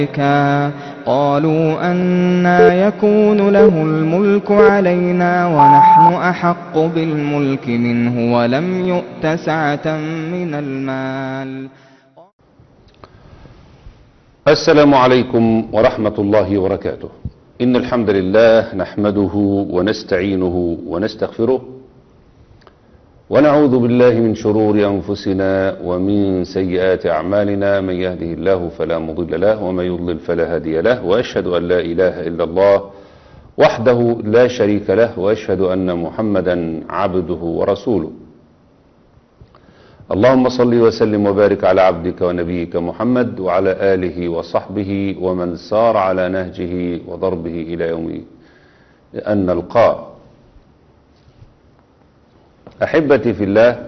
مُلْكًا قَالُوا أَنَّىٰ يَكُونُ لَهُ الْمُلْكُ عَلَيْنَا وَنَحْنُ أَحَقُّ بِالْمُلْكِ مِنْهُ وَلَمْ يُؤْتَ سَعَةً مِّنَ الْمَالِ السلام عليكم ورحمة الله وبركاته إن الحمد لله نحمده ونستعينه ونستغفره ونعوذ بالله من شرور أنفسنا ومن سيئات أعمالنا من يهده الله فلا مضل له ومن يضلل فلا هادي له وأشهد أن لا إله إلا الله وحده لا شريك له وأشهد أن محمدا عبده ورسوله اللهم صل وسلم وبارك على عبدك ونبيك محمد وعلى آله وصحبه ومن سار على نهجه وضربه إلى يوم أن نلقاه أحبتي في الله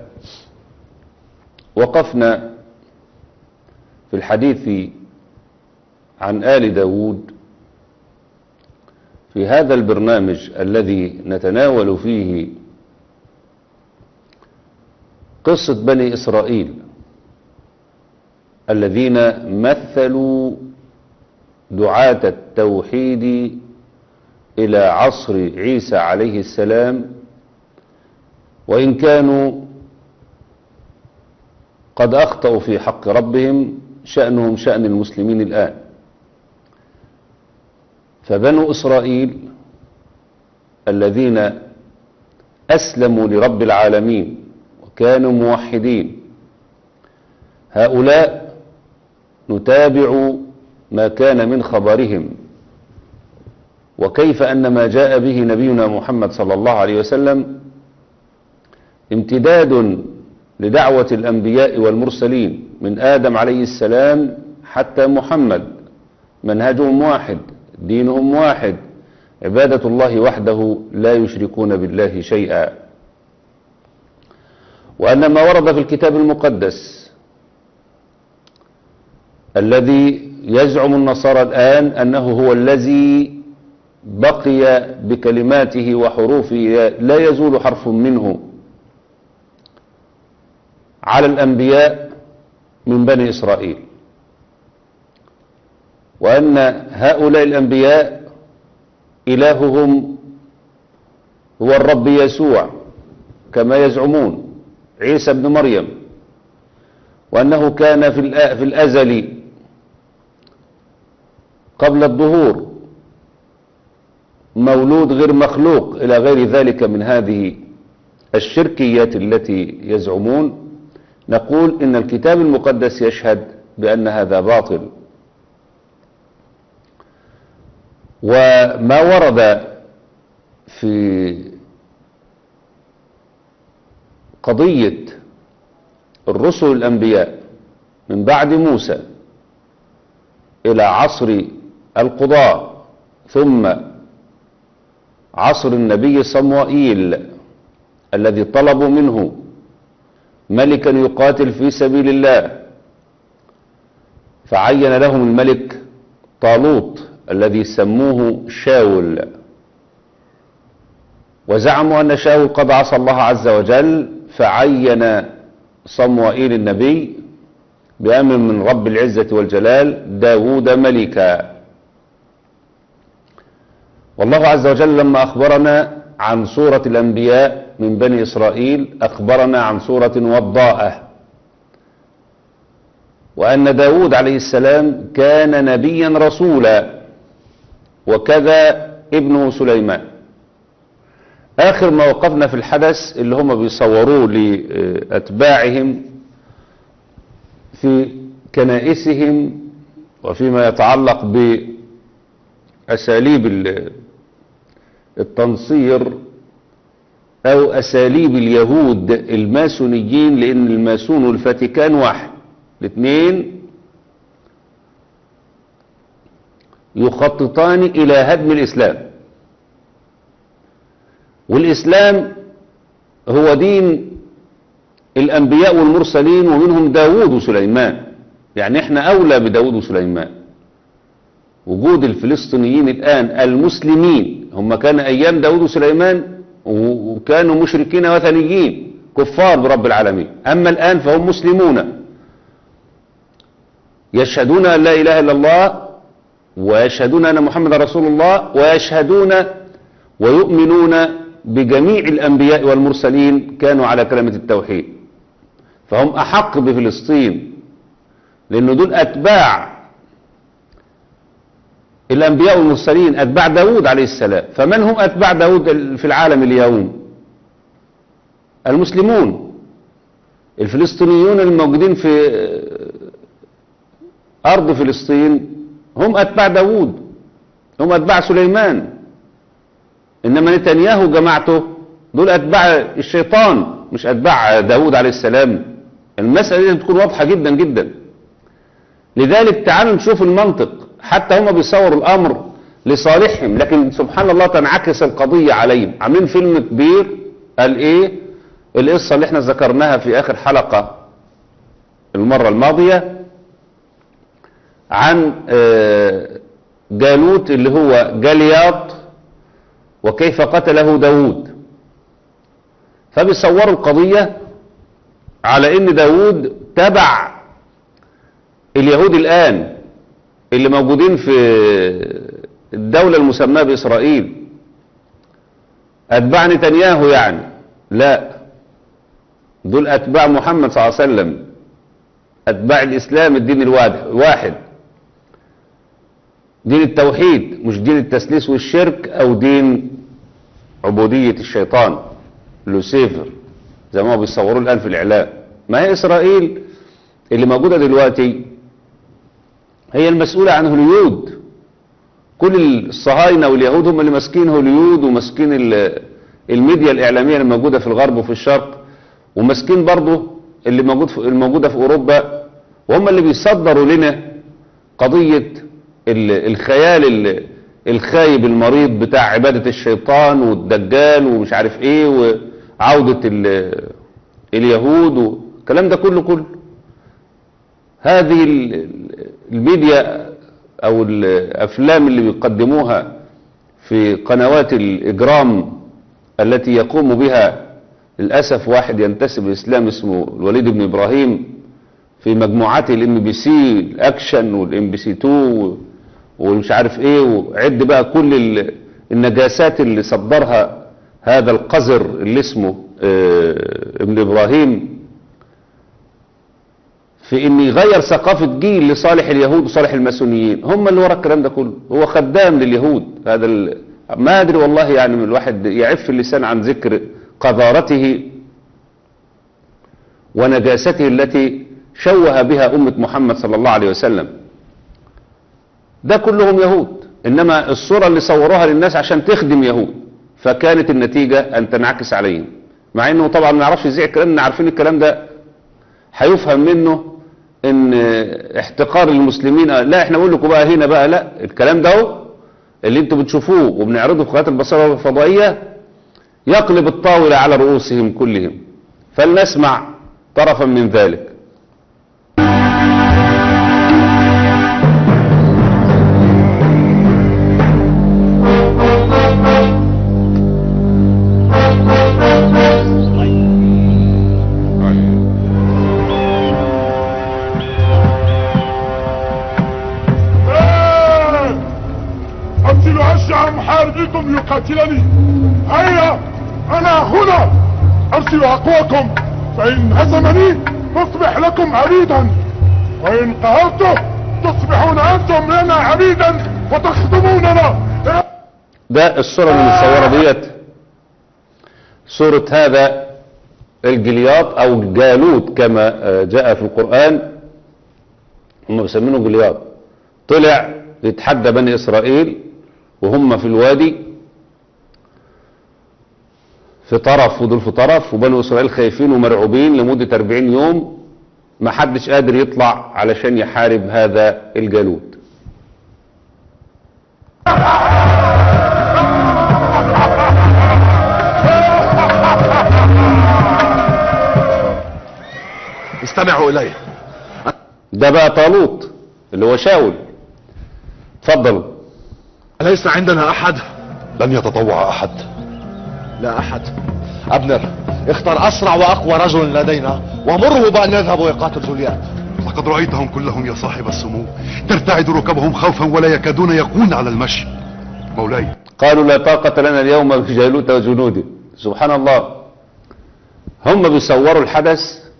وقفنا في الحديث عن آل داود في هذا البرنامج الذي نتناول فيه قصة بني إسرائيل الذين مثلوا دعاة التوحيد إلى عصر عيسى عليه السلام وإن كانوا قد أخطأوا في حق ربهم شأنهم شأن المسلمين الآن فبنو إسرائيل الذين أسلموا لرب العالمين وكانوا موحدين هؤلاء نتابع ما كان من خبرهم وكيف أن ما جاء به نبينا محمد صلى الله عليه وسلم امتداد لدعوة الأنبياء والمرسلين من آدم عليه السلام حتى محمد منهجهم واحد دينهم واحد عبادة الله وحده لا يشركون بالله شيئا وأن ما ورد في الكتاب المقدس الذي يزعم النصارى الآن أنه هو الذي بقي بكلماته وحروفه لا يزول حرف منه على الأنبياء من بني إسرائيل وأن هؤلاء الأنبياء إلههم هو الرب يسوع كما يزعمون عيسى بن مريم وأنه كان في الأزل قبل الظهور مولود غير مخلوق إلى غير ذلك من هذه الشركيات التي يزعمون نقول إن الكتاب المقدس يشهد بأن هذا باطل وما ورد في قضية الرسل الأنبياء من بعد موسى إلى عصر القضاء ثم عصر النبي صموئيل الذي طلبوا منه ملكا يقاتل في سبيل الله فعين لهم الملك طالوت الذي سموه شاول وزعموا أن شاول قد عصى الله عز وجل فعين صموئيل النبي بأمر من رب العزة والجلال داود ملكا والله عز وجل لما أخبرنا عن سورة الأنبياء من بني إسرائيل أخبرنا عن سورة وضاءة وأن داود عليه السلام كان نبيا رسولا وكذا ابنه سليمان آخر ما وقفنا في الحدث اللي هم بيصوروه لأتباعهم في كنائسهم وفيما يتعلق بأساليب التنصير أو أساليب اليهود الماسونيين لأن الماسون والفاتيكان واحد الاثنين يخططان إلى هدم الإسلام والإسلام هو دين الأنبياء والمرسلين ومنهم داود وسليمان يعني احنا أولى بداود وسليمان وجود الفلسطينيين الآن المسلمين هم كان أيام داود وسليمان وكانوا مشركين وثنيين كفار برب العالمين أما الآن فهم مسلمون يشهدون أن لا إله إلا الله ويشهدون أن محمد رسول الله ويشهدون ويؤمنون بجميع الأنبياء والمرسلين كانوا على كلمة التوحيد فهم أحق بفلسطين لأن دول أتباع الأنبياء والمرسلين أتباع داود عليه السلام فمن هم أتباع داود في العالم اليوم المسلمون الفلسطينيون الموجودين في أرض فلسطين هم أتباع داود هم أتباع سليمان إنما نتنياهو جماعته دول أتباع الشيطان مش أتباع داود عليه السلام المسألة دي بتكون واضحة جدا جدا لذلك تعالوا نشوف المنطق حتى هم بيصوروا الأمر لصالحهم لكن سبحان الله تنعكس القضية عليهم عاملين فيلم كبير قال إيه القصة اللي احنا ذكرناها في آخر حلقة المرة الماضية عن آه، جالوت اللي هو جالياط وكيف قتله داود فبيصوروا القضية على ان داود تبع اليهود الآن اللي موجودين في الدولة المسماة بإسرائيل أتباع نتنياهو يعني لا دول أتباع محمد صلى الله عليه وسلم أتباع الإسلام الدين الواحد دين التوحيد مش دين التسليس والشرك أو دين عبودية الشيطان لوسيفر زي ما بيصوروه الآن في الإعلام ما هي إسرائيل اللي موجودة دلوقتي هي المسؤولة عن هوليود كل الصهاينة واليهود هم اللي ماسكين هوليود وماسكين الميديا الإعلامية اللي موجودة في الغرب وفي الشرق وماسكين برضه اللي موجود في الموجودة في أوروبا وهم اللي بيصدروا لنا قضية الخيال الخايب المريض بتاع عبادة الشيطان والدجال ومش عارف ايه وعودة اليهود والكلام ده كله كله هذه الميديا او الافلام اللي بيقدموها في قنوات الاجرام التي يقوم بها للأسف واحد ينتسب للإسلام اسمه الوليد بن إبراهيم في مجموعات الام بي سي الاكشن والام بي سي 2 ومش عارف ايه وعد بقى كل النجاسات اللي صدرها هذا القذر اللي اسمه اه ابن ابراهيم في ان يغير ثقافة جيل لصالح اليهود وصالح الماسونيين هم اللي ورا الكلام ده كله هو خدام لليهود هذا ما ادري والله يعني من الواحد يعف اللسان عن ذكر قذارته ونجاسته التي شوه بها أمة محمد صلى الله عليه وسلم ده كلهم يهود إنما الصورة اللي صوروها للناس عشان تخدم يهود فكانت النتيجة أن تنعكس عليهم مع أنه طبعا ما نعرفش ازاي الكلام عارفين الكلام ده هيفهم منه ان احتقار المسلمين لا احنا نقول لكم بقى هنا بقى لا الكلام ده هو اللي انتم بتشوفوه وبنعرضه في قناه البصره الفضائيه يقلب الطاولة على رؤوسهم كلهم فلنسمع طرفا من ذلك أرسلوا أشجع محاربكم يقاتلني هيا أنا هنا أرسل أقواكم فإن هزمني تصبح لكم عبيدا وإن قهرته تصبحون أنتم لنا عبيدا وتخدموننا ده الصورة اللي متصورة ديت صورة هذا الجلياط أو الجالوت كما جاء في القرآن هم بيسمينه جلياط طلع يتحدى بني إسرائيل وهم في الوادي في طرف ودول في طرف وبنو إسرائيل خايفين ومرعوبين لمدة 40 يوم ما حدش قادر يطلع علشان يحارب هذا الجالوت استمعوا إلي ده بقى طالوت اللي هو شاول اتفضلوا أليس عندنا أحد لن يتطوع أحد لا أحد أبنر اختر أسرع وأقوى رجل لدينا ومره بأن يذهب ويقاتل جوليات لقد رأيتهم كلهم يا صاحب السمو ترتعد ركبهم خوفا ولا يكادون يقون على المشي مولاي قالوا لا طاقة لنا اليوم بجالوت وجنوده سبحان الله هم بيصوروا الحدث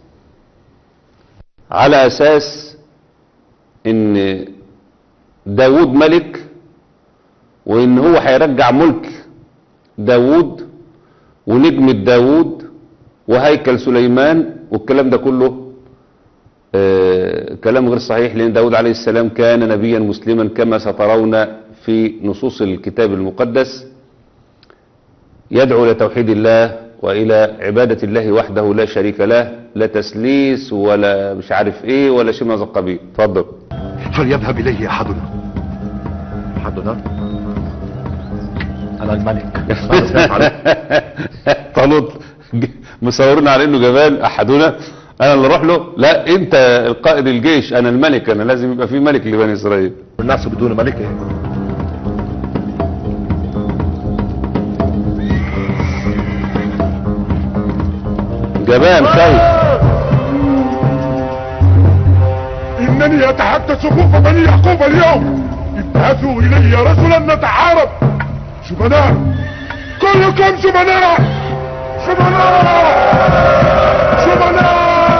على أساس إن داود ملك وإن هو هيرجع ملك داود ونجمة داود وهيكل سليمان والكلام ده كله آه كلام غير صحيح لأن داود عليه السلام كان نبيا مسلما كما سترون في نصوص الكتاب المقدس يدعو إلى توحيد الله وإلى عبادة الله وحده لا شريك له لا تسليس ولا مش عارف ايه ولا شيء من هذا القبيل اتفضل فليذهب إليه أحدنا حدنا انا الملك طالوت مصورين على انه جبان احدنا انا اللي اروح له لا انت القائد الجيش انا الملك انا لازم يبقى في ملك لبني اسرائيل الناس بدون ملك جبان خايف إنني أتحدث خوف بني يعقوب اليوم ابعثوا إلي رجلا نتعارف شبناء كلكم شبناء شبناء شبناء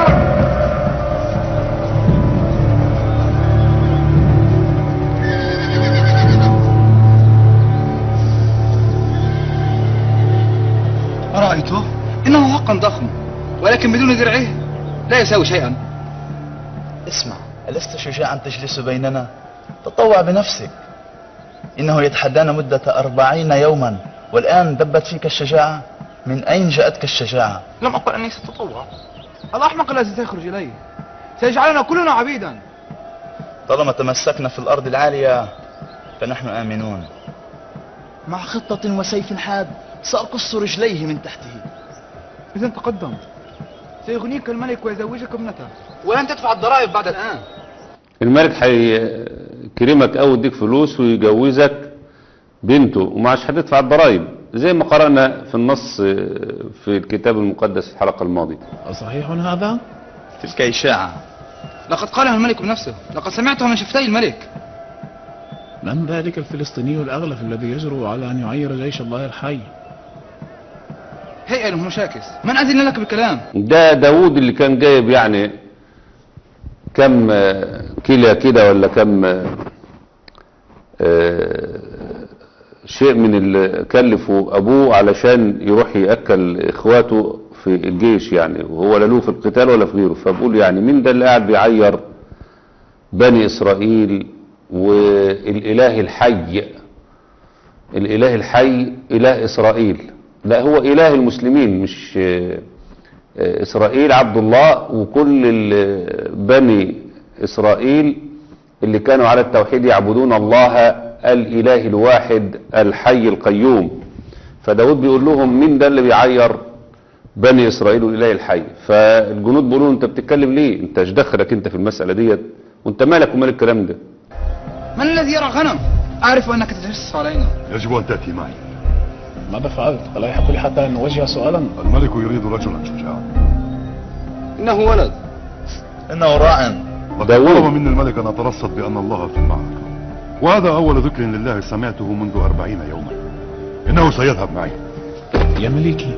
أرأيته إنه حقا ضخم ولكن بدون درعه لا يساوي شيئا اسمع ألست شجاعا تجلس بيننا تطوع بنفسك إنه يتحدانا مدة أربعين يوما والآن دبت فيك الشجاعة من أين جاءتك الشجاعة لم أقل أني ستطوع الأحمق الذي سيخرج إليه سيجعلنا كلنا عبيدا طالما تمسكنا في الأرض العالية فنحن آمنون مع خطة وسيف حاد سأقص رجليه من تحته إذا تقدم سيغنيك الملك ويزوجك ابنته ولن تدفع الضرائب بعد الآن الملك هيكرمك او يديك فلوس ويجوزك بنته ومعش هتدفع الضرائب زي ما قرأنا في النص في الكتاب المقدس الحلقة الماضية أصحيح هذا؟ تلك إشاعة لقد قالها الملك بنفسه لقد سمعتها من شفتي الملك من ذلك الفلسطيني الأغلف الذي يجرؤ على أن يعير جيش الله الحي؟ هيئة المشاكس من أذن لك بالكلام ده داوود اللي كان جايب يعني كم آه، كلى كده ولا كم آه، آه، شيء من اللي كلفه ابوه علشان يروح ياكل اخواته في الجيش يعني وهو لا له في القتال ولا في غيره فبقول يعني مين ده اللي قاعد بيعير بني اسرائيل والاله الحي الاله الحي اله اسرائيل لا هو اله المسلمين مش آه، آه، اسرائيل عبد الله وكل ال- بني اسرائيل اللي كانوا على التوحيد يعبدون الله الاله الواحد الحي القيوم فداود بيقول لهم مين ده اللي بيعير بني اسرائيل والاله الحي فالجنود بيقولوا له انت بتتكلم ليه انت ايش دخلك انت في المساله ديت وانت مالك ومال الكلام ده من الذي يرى الغنم أعرف أنك تتجسس علينا يجب أن تأتي معي ماذا فعلت؟ ألا يحق لي حتى أن أوجه سؤالا؟ الملك يريد رجلا شجاعا إنه ولد إنه راع وقد داوود. طلب مني الملك أن أترصد بأن الله في المعركة وهذا أول ذكر لله سمعته منذ أربعين يوما إنه سيذهب معي يا مليكي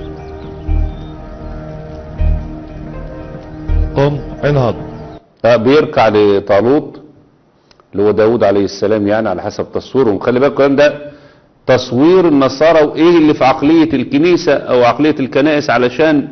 قم انهض آه، بيركع لطالوت اللي هو داود عليه السلام يعني على حسب تصويرهم خلي بالك الكلام ده تصوير النصارى وايه اللي في عقلية الكنيسة او عقلية الكنائس علشان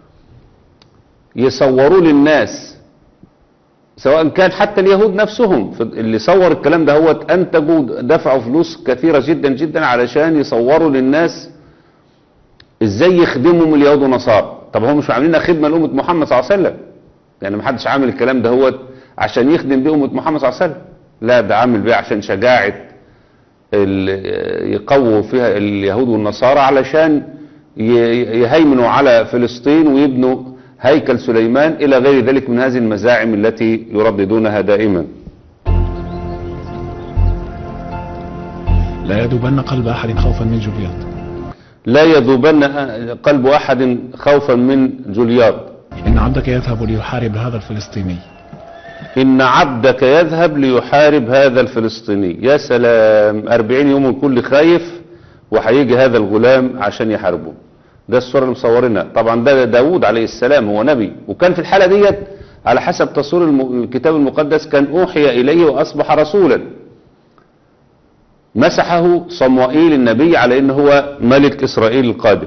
يصوروا للناس سواء كان حتى اليهود نفسهم ف- اللي صور الكلام ده هو انتجوا دفعوا فلوس كثيرة جدا جدا علشان يصوروا للناس ازاي يخدمهم اليهود والنصارى طب هم مش عاملين خدمة لأمة محمد صلى الله عليه وسلم يعني ما حدش عامل الكلام ده هو عشان يخدم بيه أمة محمد صلى الله عليه وسلم لا ده عامل بيه عشان شجاعة ال- يقووا فيها اليهود والنصارى علشان ي- يهيمنوا على فلسطين ويبنوا هيكل سليمان إلى غير ذلك من هذه المزاعم التي يرددونها دائما لا يذوبن قلب أحد خوفا من جوليات لا يذوبن قلب أحد خوفا من جولياد إن عبدك يذهب ليحارب هذا الفلسطيني إن عبدك يذهب ليحارب هذا الفلسطيني يا سلام أربعين يوم الكل خايف وهيجي هذا الغلام عشان يحاربه ده الصورة اللي مصورينها طبعا ده داود عليه السلام هو نبي وكان في الحالة ديت على حسب تصوير الم- الكتاب المقدس كان أوحي إليه وأصبح رسولا مسحه صموئيل النبي على إنه هو ملك إسرائيل القادم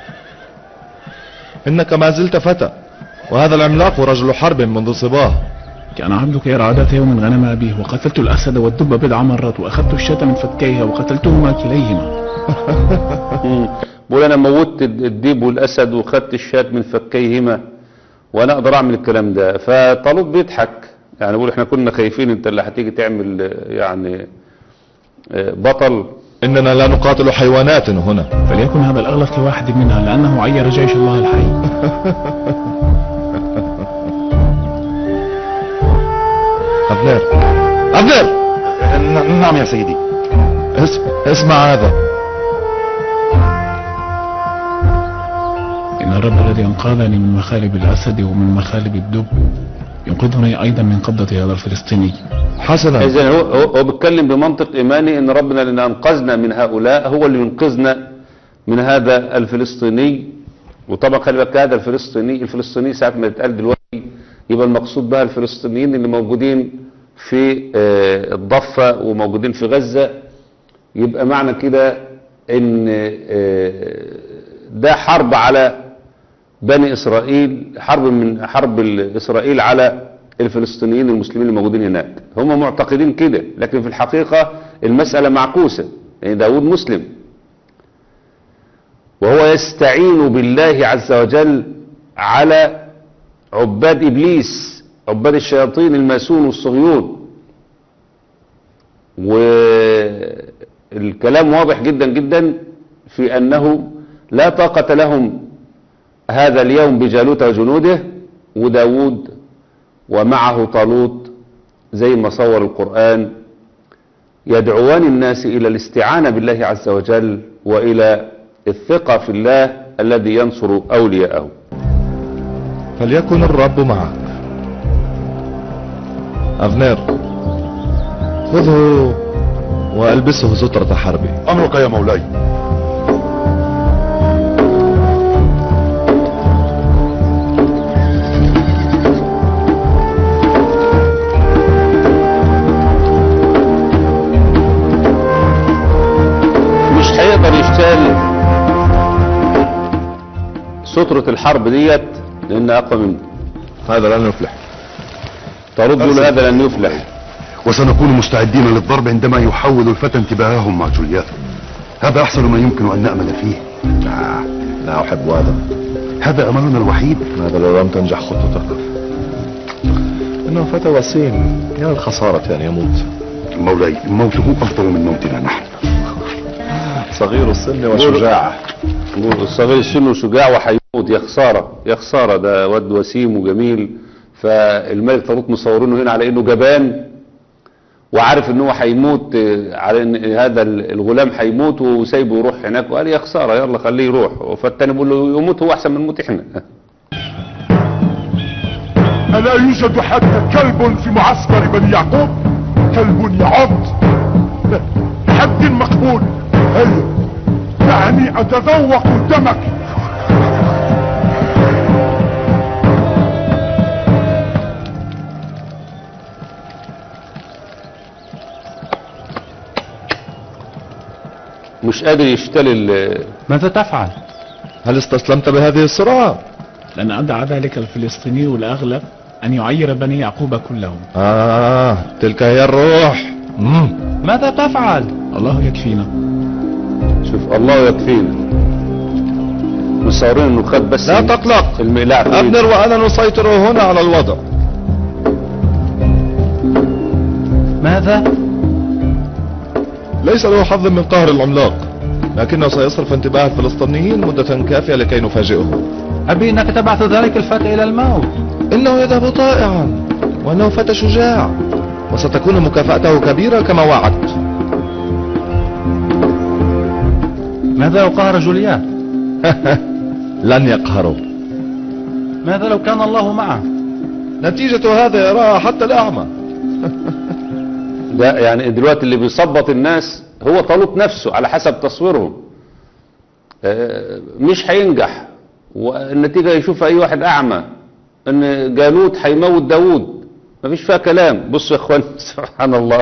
إنك ما زلت فتى وهذا العملاق رجل حرب منذ صباه كان عبدك يرعى ذات يوم غنم أبيه وقتلت الأسد والدب بضع مرات وأخذت الشاة من فكيها وقتلتهما كليهما مم. بقول انا موتت الديب والاسد وخدت الشاة من فكيهما وانا اقدر اعمل الكلام ده فطالوت بيضحك يعني بقول احنا كنا خايفين انت اللي هتيجي تعمل آه، يعني آه، بطل إننا لا نقاتل حيوانات هنا فليكن هذا الأغلب كواحد منها لأنه عير جيش الله الحي أبنير أبنير ن- نعم يا سيدي اس... اسمع هذا إن الرب الذي أنقذني من مخالب الأسد ومن مخالب الدب ينقذني أيضا من قبضة هذا الفلسطيني حسنا اذا هو هو هو بيتكلم بمنطق ايماني ان ربنا اللي انقذنا من هؤلاء هو اللي ينقذنا من هذا الفلسطيني وطبعا خلي بالك هذا الفلسطيني الفلسطيني ساعه ما يتقال دلوقتي يبقى المقصود بها الفلسطينيين اللي موجودين في آه، الضفه وموجودين في غزه يبقى معنى كده ان آه، ده حرب على بني اسرائيل حرب من حرب ال- اسرائيل على الفلسطينيين المسلمين الموجودين هناك هم معتقدين كده لكن في الحقيقة المسألة معكوسة يعني داود مسلم وهو يستعين بالله عز وجل على عباد إبليس عباد الشياطين الماسون والصهيون والكلام واضح جدا جدا في أنه لا طاقة لهم هذا اليوم بجالوت وجنوده وداود ومعه طالوت زي ما صور القرآن يدعوان الناس إلى الاستعانة بالله عز وجل وإلى الثقة في الله الذي ينصر أولياءه فليكن الرب معك أبنير خذه وألبسه سترة حربي امرك يا مولاي مش هيقدر يشتغل سترة الحرب ديت لأنها أقوى منه هذا لن يفلح طالوت بيقول هذا لن يفلح وسنكون مستعدين للضرب عندما يحول الفتى انتباههم مع جولياث هذا احسن ما يمكن ان نامل فيه لا, لا أحب هذا هذا املنا الوحيد هذا لو لم تنجح خطتك إنه فتى وسيم يا الخسارة أن يموت مولاي موته افضل من موتنا نحن صغير السن وشجاع بيقول الصغير السن وشجاع وهيموت يا خسارة يا خسارة ده واد وسيم وجميل فالملك طالوت مصورينه هنا على انه جبان وعارف ان هو هيموت آه، على ان هذا الغلام هيموت وسايبه يروح هناك وقال يا خسارة يلا خليه يروح فالتاني بيقول له يموت هو احسن من نموت احنا ألا يوجد حتى كلب في معسكر بني يعقوب كلب يعض حد مقبول هيا دعني أتذوق دمك مش قادر يشتري ال- ماذا تفعل؟ هل استسلمت بهذه السرعة؟ لأن أدعى ذلك الفلسطيني الأغلب أن يعير بني يعقوب كلهم آه تلك هي الروح مم. ماذا تفعل؟ الله يكفينا شوف الله يكفينا مصورين انه خد بس لا تقلق المقلاع في إيده. أبنر وأنا نسيطر هنا على الوضع ماذا؟ ليس له حظ من قهر العملاق لكنه سيصرف انتباه الفلسطينيين مدة كافية لكي نفاجئه أبي أنك تبعث ذلك الفتى إلى الموت إنه يذهب طائعا وأنه فتى شجاع وستكون مكافأته كبيرة كما وعدت ماذا لو قهر جوليات؟ لن يقهروا ماذا لو كان الله معه؟ نتيجة هذا يراها حتى الأعمى ده يعني دلوقتي اللي بيصبط الناس هو طالوت نفسه على حسب تصويرهم آه، مش هينجح والنتيجة يشوف اي واحد اعمى ان جالوت هيموت داوود مفيش فيها كلام بصوا يا اخوان سبحان الله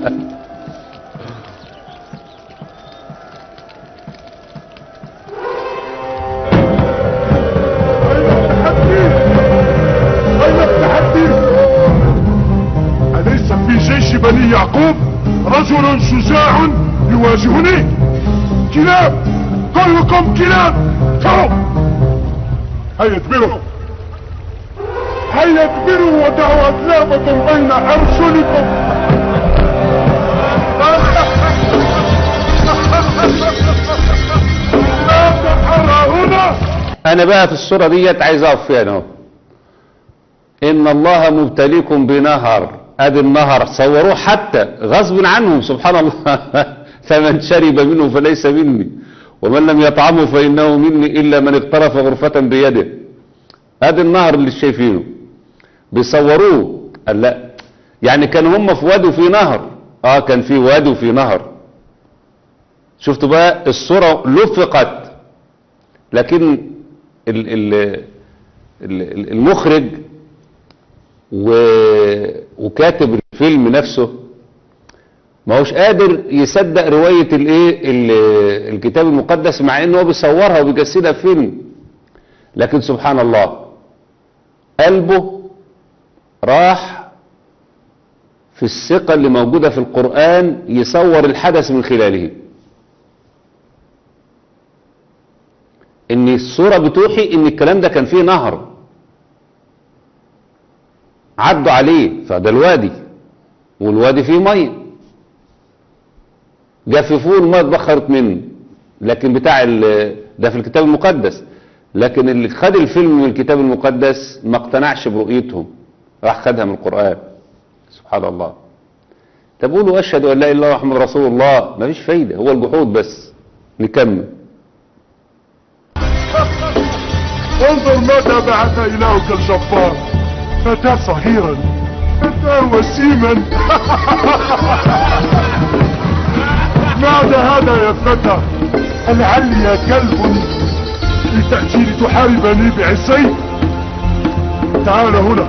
أين التحدي أليس في جيش بني يعقوب رجل شجاع يواجهني كلاب كلكم كلاب تعوا هيا ادبروا هيا ادبروا ودعوا أسلافكم بين أرجلكم لا تحرى هنا انا بقى في الصورة ديت عايز اقف فيها اهو ان الله مبتليكم بنهر ادي النهر صوروه حتى غصب عنهم سبحان الله فمن شرب منه فليس مني ومن لم يطعمه فانه مني الا من اقترف غرفة بيده ادي النهر اللي شايفينه بيصوروه قال لا يعني كانوا هم في وادي وفي نهر اه كان في وادي وفي نهر شفتوا بقى الصورة لفقت لكن ال ال ال المخرج و- وكاتب الفيلم نفسه ما هوش قادر يصدق رواية الايه ال- الكتاب المقدس مع انه هو بيصورها وبيجسدها في فيلم لكن سبحان الله قلبه راح في الثقة اللي موجودة في القرآن يصور الحدث من خلاله ان الصورة بتوحي ان الكلام ده كان فيه نهر عدوا عليه فده الوادي والوادي فيه ميه جففوه الميه اتبخرت منه لكن بتاع ال- ده في الكتاب المقدس لكن اللي خد الفيلم من الكتاب المقدس ما اقتنعش برؤيتهم راح خدها من القرآن سبحان الله طب قولوا اشهد ان لا اله الا الله محمد رسول الله مفيش فايده هو الجحود بس نكمل انظر ماذا بعث إلهك الجبار فتى صغيرا فتى وسيما ماذا هذا يا فتى لعلي يا كلب لتأتي لتحاربني بعصي تعال هنا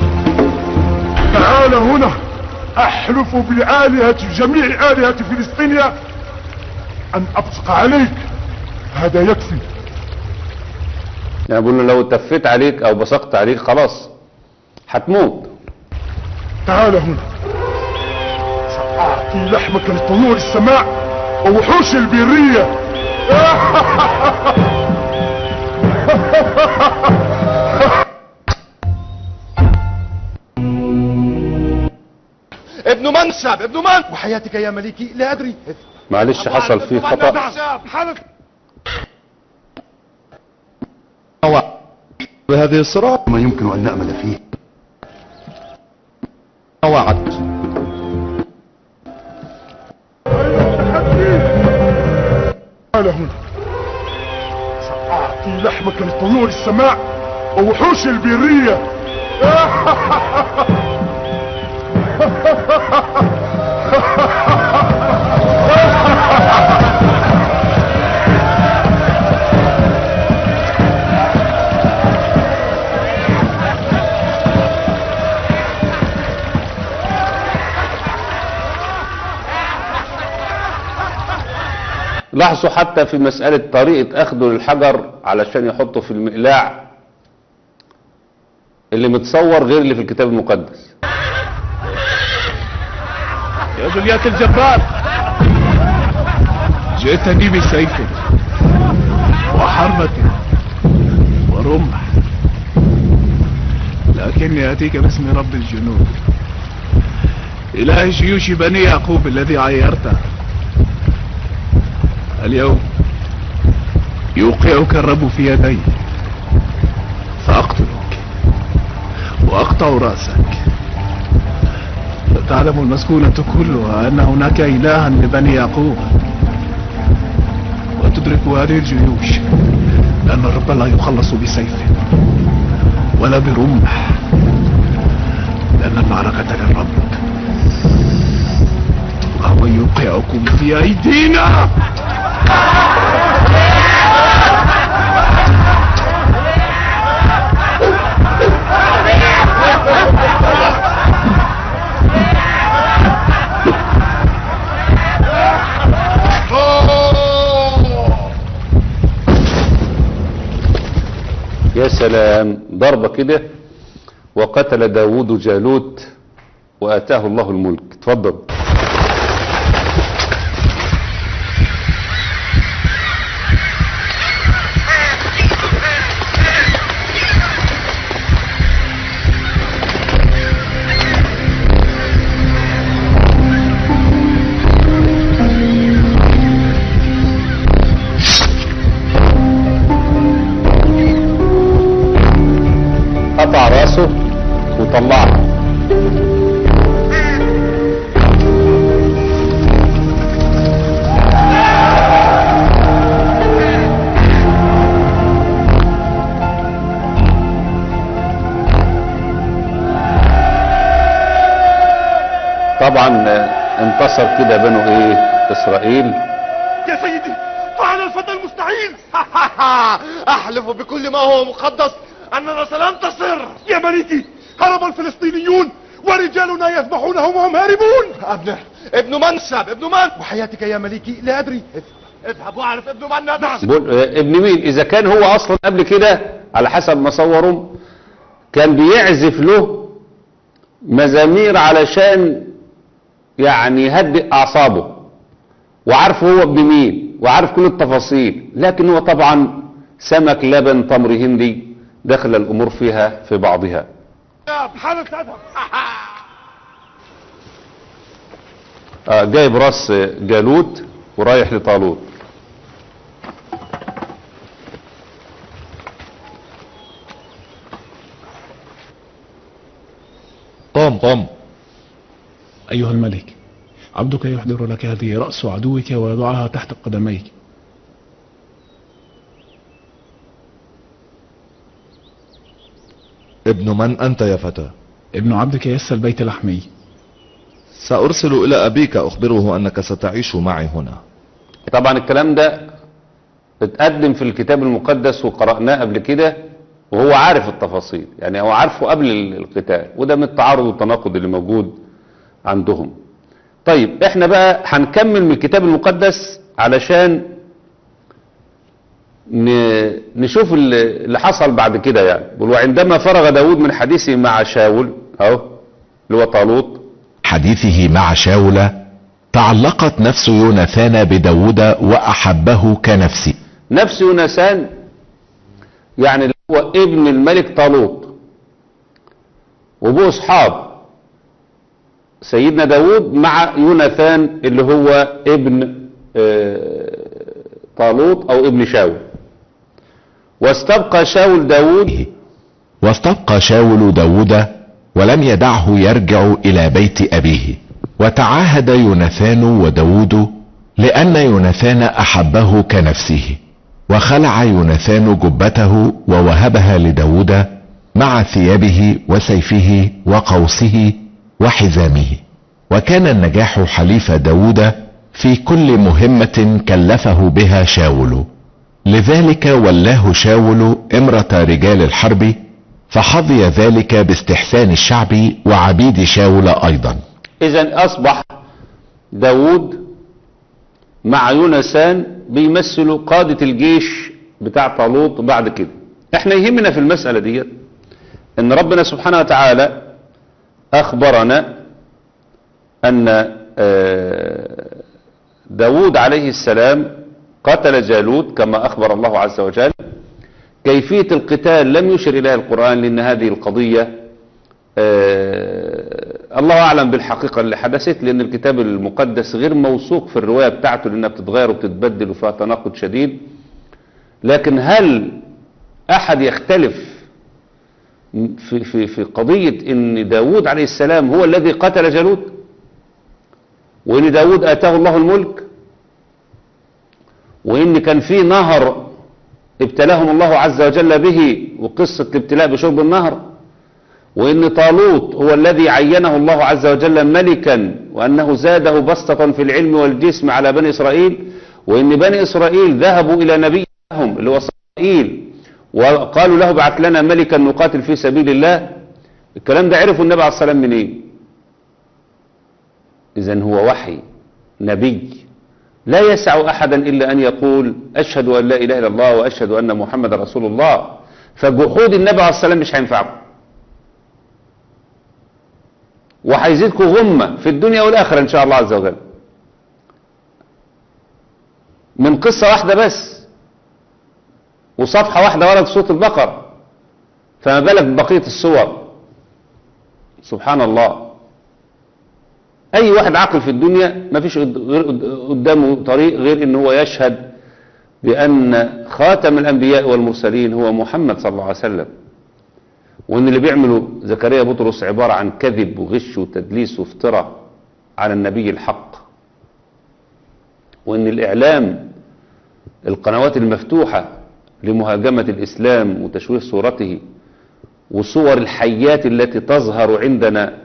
تعال هنا احلف بآلهة جميع آلهة فلسطينيا ان ابصق عليك هذا يكفي يعني بقول له لو تفيت عليك او بصقت عليك خلاص هتموت تعال هنا سأعطي لحمك لطيور السماء ووحوش البرية ابن منسب ابن من وحياتك يا مليكي لا أدري معلش حصل فيه خطأ بهذه الصراع ما يمكن أن نأمل فيه وعد تعال هنا سأعطي لحمك لطيور السماء ووحوش البرية لاحظوا حتى في مسألة طريقة أخذه للحجر علشان يحطه في المقلاع اللي متصور غير اللي في الكتاب المقدس يا جوليات الجبار جئتني بسيف وحربة ورمح لكني أتيك باسم رب الجنود إله جيوش بني يعقوب الذي عيرته اليوم يوقعك الرب في يدي فأقتلك وأقطع رأسك تعلم المسكونة كلها أن هناك إلها لبني يعقوب وتدرك هذه الجيوش أن الرب لا يخلص بسيف ولا برمح لأن المعركة قربت وهو يوقعكم في أيدينا يا سلام ضربة كده وقتل داود جالوت وآتاه الله الملك اتفضل قطع راسه وطلعها طبعا انتصر كده بنو ايه اسرائيل يا سيدي فعل الفتى المستحيل احلف بكل ما هو مقدس اننا سننتصر يا مليكي هرب الفلسطينيون ورجالنا يذبحونهم وهم هاربون ابن ابن منسب ابن من وحياتك يا مليكي لا ادري اذهب واعرف ابن من نعم بقول آه، ابن مين اذا كان هو اصلا قبل كده على حسب ما صوروا كان بيعزف له مزامير علشان يعني يهدئ اعصابه وعارف هو ابن مين وعارف كل التفاصيل لكن هو طبعا سمك لبن تمر هندي دخل الامور فيها في بعضها حالا تذهب آه، جايب راس جالوت ورايح لطالوت قم قم أيها الملك عبدك يحضر لك هذه رأس عدوك ويضعها تحت قدميك ابن من أنت يا فتى ابن عبدك يس البيت لحمي سأرسل إلى أبيك أخبره أنك ستعيش معي هنا طبعا الكلام ده اتقدم في الكتاب المقدس وقرأناه قبل كده وهو عارف التفاصيل يعني هو عارفه قبل ال- القتال وده من التعارض والتناقض اللي موجود عندهم طيب احنا بقى هنكمل من الكتاب المقدس علشان ن- نشوف ال- اللي حصل بعد كده يعني بيقول وعندما فرغ داود من حديثه مع شاول اهو اللي هو طالوت حديثه مع شاول تعلقت نفس يوناثان بداود وأحبه كنفسه نفس يونسان يعني اللي هو ابن الملك طالوت وابوه اصحاب سيدنا داود مع يوناثان اللي هو ابن آه، طالوت او ابن شاول واستبقى شاول داود واستبقى شاول داود ولم يدعه يرجع إلى بيت أبيه وتعاهد يوناثان وداود لأن يوناثان أحبه كنفسه وخلع يوناثان جبته ووهبها لداود مع ثيابه وسيفه وقوسه وحزامه وكان النجاح حليف داود في كل مهمة كلفه بها شاول لذلك ولاه شاول امرة رجال الحرب فحظي ذلك باستحسان الشعب وعبيد شاول ايضا اذا اصبح داود مع يونسان بيمثلوا قادة الجيش بتاع طالوت بعد كده احنا يهمنا في المسألة دي ان ربنا سبحانه وتعالى اخبرنا ان آه، داود عليه السلام قتل جالوت كما اخبر الله عز وجل كيفية القتال لم يشر إليها القرآن لأن هذه القضية آه، الله أعلم بالحقيقة اللي حدثت لأن الكتاب المقدس غير موثوق في الرواية بتاعته لأنها بتتغير وبتتبدل وفيها تناقض شديد لكن هل أحد يختلف في, في, في قضية أن داود عليه السلام هو الذي قتل جالوت وأن داود آتاه الله الملك وأن كان في نهر ابتلاهم الله عز وجل به وقصة الابتلاء بشرب النهر وإن طالوت هو الذي عينه الله عز وجل ملكا وأنه زاده بسطة في العلم والجسم على بني إسرائيل وإن بني إسرائيل ذهبوا إلى نبي لهم اللي هو إسرائيل وقالوا له بعث لنا ملكا نقاتل في سبيل الله الكلام ده عرفوا النبي عليه الصلاة والسلام منين إيه؟ إذا هو وحي نبي لا يسع أحدا إلا أن يقول أشهد أن لا إله إلا الله وأشهد أن محمد رسول الله فجحود النبي عليه الصلاة والسلام مش هينفعكم وهيزيدكم غمة في الدنيا والآخرة إن شاء الله عز وجل من قصة واحدة بس وصفحة واحدة ورد صوت البقرة فما بالك ببقية السور سبحان الله اي واحد عاقل في الدنيا ما فيش قدامه طريق غير ان هو يشهد بان خاتم الانبياء والمرسلين هو محمد صلى الله عليه وسلم وان اللي بيعمله زكريا بطرس عبارة عن كذب وغش وتدليس وافتراء على النبي الحق وان الاعلام القنوات المفتوحة لمهاجمة الاسلام وتشويه صورته وصور الحيات التي تظهر عندنا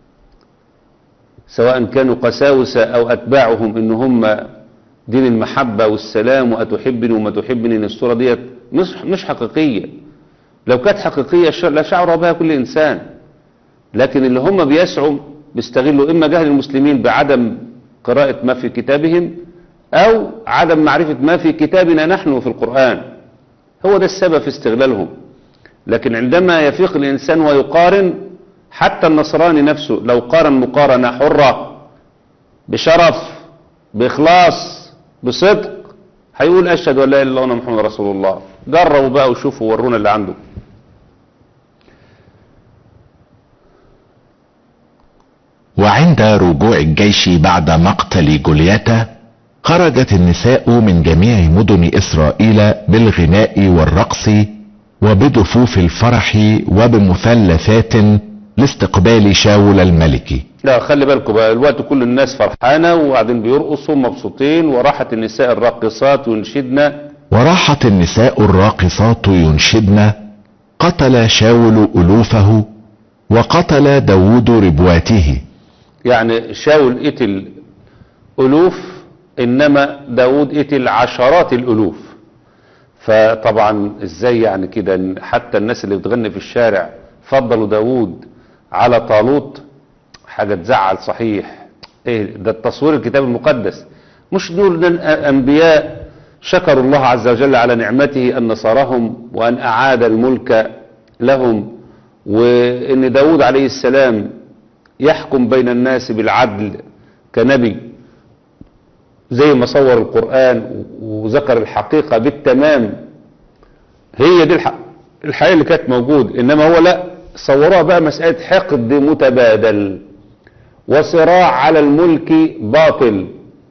سواء كانوا قساوسة أو أتباعهم إن هم دين المحبة والسلام وأتحبني وما تحبني إن الصورة ديت مش, مش حقيقية لو كانت حقيقية لشعر بها كل إنسان لكن اللي هم بيسعوا بيستغلوا إما جهل المسلمين بعدم قراءة ما في كتابهم أو عدم معرفة ما في كتابنا نحن في القرآن هو ده السبب في استغلالهم لكن عندما يفيق الإنسان ويقارن حتى النصراني نفسه لو قارن مقارنة حرة بشرف بإخلاص بصدق هيقول أشهد أن لا إله إلا الله محمد رسول الله جربوا بقى وشوفوا ورونا اللي عنده وعند رجوع الجيش بعد مقتل جولياتا خرجت النساء من جميع مدن إسرائيل بالغناء والرقص وبدفوف الفرح وبمثلثات لاستقبال شاول الملكي لا خلي بالكم بقى الوقت كل الناس فرحانة وقاعدين بيرقصوا مبسوطين وراحت النساء الراقصات وينشدن وراحت النساء الراقصات ينشدن قتل شاول ألوفه وقتل داود ربواته يعني شاول قتل ألوف إنما داود قتل عشرات الألوف فطبعا ازاي يعني كده حتى الناس اللي بتغني في الشارع فضلوا داود على طالوت حاجة تزعل صحيح ايه ده التصوير الكتاب المقدس مش دول انبياء شكروا الله عز وجل على نعمته ان نصرهم وان اعاد الملك لهم وان داود عليه السلام يحكم بين الناس بالعدل كنبي زي ما صور القرآن وذكر الحقيقة بالتمام هي دي الحقيقة اللي كانت موجود انما هو لا صوروها بقى مسألة حقد متبادل وصراع على الملك باطل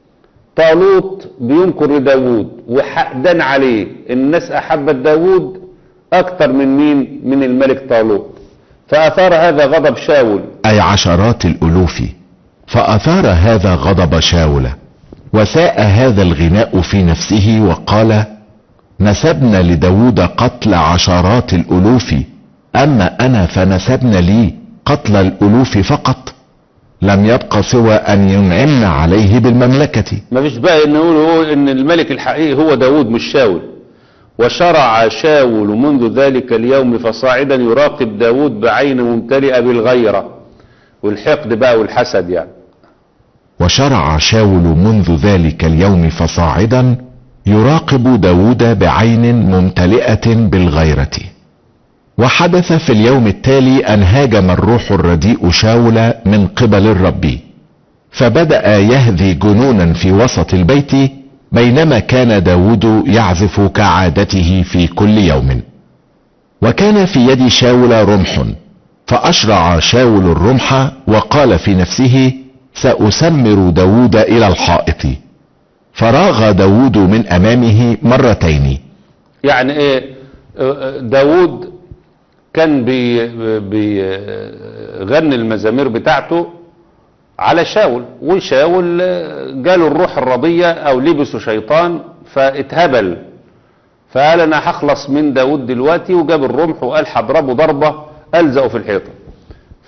طالوت بينكر لداود وحقدان عليه الناس أحبت داود أكتر من مين من الملك طالوت فأثار هذا غضب شاول أي عشرات الألوف فأثار هذا غضب شاول وساء هذا الغناء في نفسه وقال نسبنا لداود قتل عشرات الألوف أما أنا فنسبنا لي قتل الألوف فقط لم يبق سوى أن ينعمنا عليه بالمملكة ما فيش بقى إن نقول هو إن الملك الحقيقي هو داود مش شاول وشرع شاول منذ ذلك اليوم فصاعدا يراقب داود بعين ممتلئة بالغيرة والحقد بقى والحسد يعني وشرع شاول منذ ذلك اليوم فصاعدا يراقب داود بعين ممتلئة بالغيرة وحدث في اليوم التالي ان هاجم الروح الرديء شاول من قبل الرب فبدأ يهذي جنونا في وسط البيت بينما كان داود يعزف كعادته في كل يوم وكان في يد شاول رمح فأشرع شاول الرمح وقال في نفسه سأسمر داود إلى الحائط فراغ داود من أمامه مرتين يعني ايه داود كان بيغني المزامير بتاعته على شاول وشاول جاله الروح الرضية او لبسه شيطان فاتهبل فقال انا هخلص من داود دلوقتي وجاب الرمح وقال هضربه ضربة الزقه في الحيطة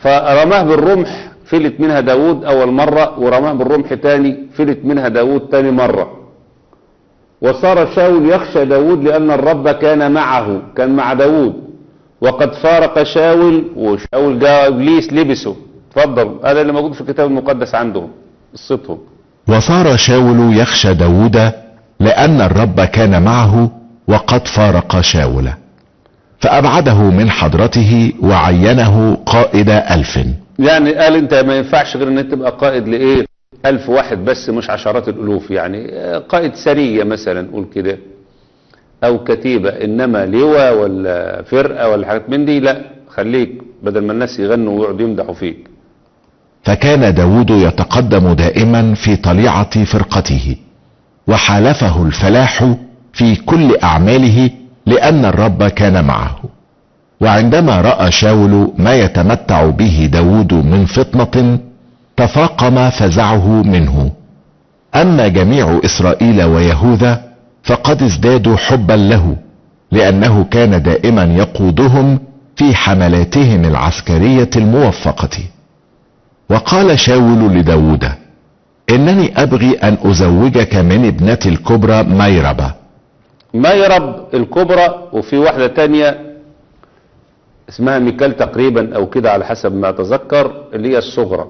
فرماه بالرمح فلت منها داود أول مرة ورماه بالرمح تاني فلت منها داود تاني مرة وصار شاول يخشى داود لأن الرب كان معه كان مع داود وقد فارق شاول وشاول جاء إبليس لبسه اتفضل هذا اللي موجود في الكتاب المقدس عندهم قصتهم وصار شاول يخشى داود لأن الرب كان معه وقد فارق شاول فأبعده من حضرته وعينه قائد ألف يعني قال انت ما ينفعش غير ان انت تبقى قائد لايه الف واحد بس مش عشرات الالوف يعني آه، قائد سرية مثلا نقول كده او كتيبة انما لواء ولا فرقة ولا حاجات من دي لا خليك بدل ما الناس يغنوا ويقعدوا يمدحوا فيك فكان داود يتقدم دائما في طليعة فرقته وحالفه الفلاح في كل أعماله لأن الرب كان معه وعندما رأى شاول ما يتمتع به داود من فطنة تفاقم فزعه منه أما جميع إسرائيل ويهوذا فقد ازدادوا حبا له لأنه كان دائما يقودهم في حملاتهم العسكرية الموفقة وقال شاول لداود إنني أبغي أن أزوجك من ابنتي الكبرى ميربة ميرب الكبرى وفي واحدة تانية اسمها ميكال تقريبا او كده على حسب ما اتذكر اللي هي الصغرى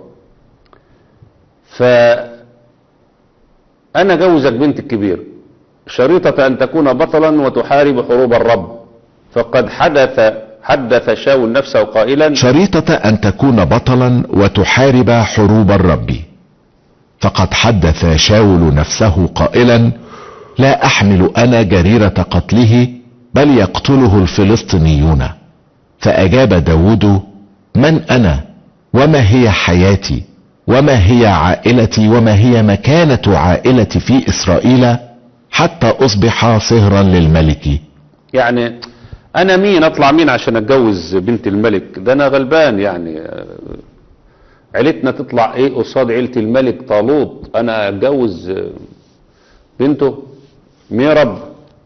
ف انا جوزك بنت الكبير شريطة ان تكون بطلا وتحارب حروب الرب فقد حدث حدث شاول نفسه قائلا شريطة أن تكون بطلا وتحارب حروب الرب فقد حدث شاول نفسه قائلا لا أحمل أنا جريرة قتله بل يقتله الفلسطينيون فأجاب داود من أنا وما هي حياتي وما هي عائلتي وما هي مكانة عائلتي في إسرائيل حتى أصبح صهرا للملك يعني انا مين اطلع مين عشان اتجوز بنت الملك ده انا غلبان يعني آه، عيلتنا تطلع ايه قصاد عيلة الملك طالوت انا اتجوز آه، بنته ميرب